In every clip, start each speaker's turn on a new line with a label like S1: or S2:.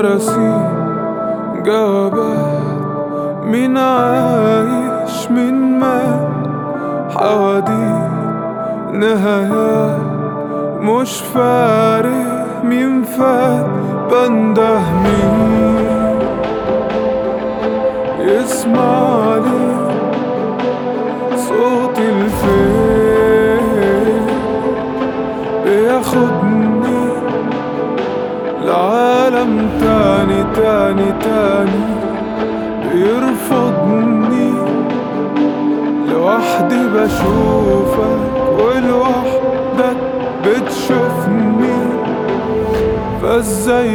S1: مراسيل جوابات مين عايش مين مات حواديت نهايات مش فارق مين فات بنده مين يسمع لي صوت الفيل بياخدني لعالم تاني تاني تاني بيرفضني لوحدي بشوفك ولوحدك بتشوفني فازاي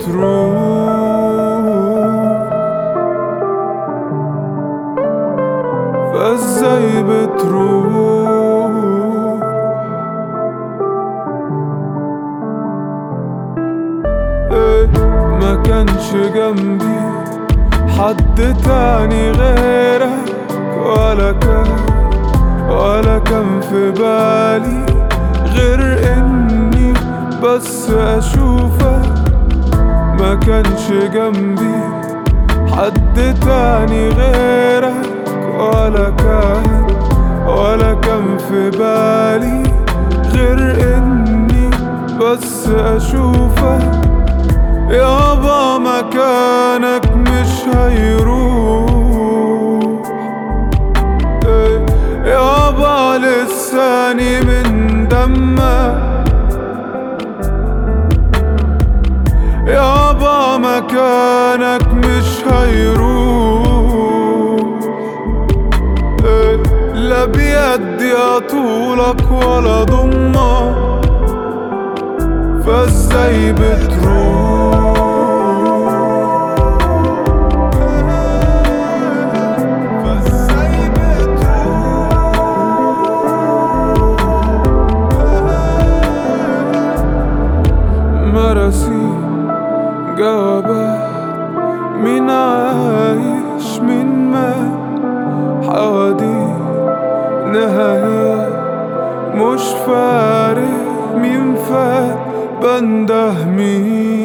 S1: بتروح فازاي بتروح إيه ما كانش جنبي حد تاني غيرك ولا كان ولا كان في بالي غير اني بس اشوفك ما كانش جنبي حد تاني غيرك ولا كان ولا كان في بالي غير اني بس اشوفك يابا مكانك مش هيروح إيه، يابا لساني من دمك يابا مكانك مش هيروح إيه، لا بيدي اطولك ولا ضمك فازاي بتروح فازاي بتروح مراسيل جوابات مين عايش مين مات حواديت نهايات مش فارق مين فات بنده مين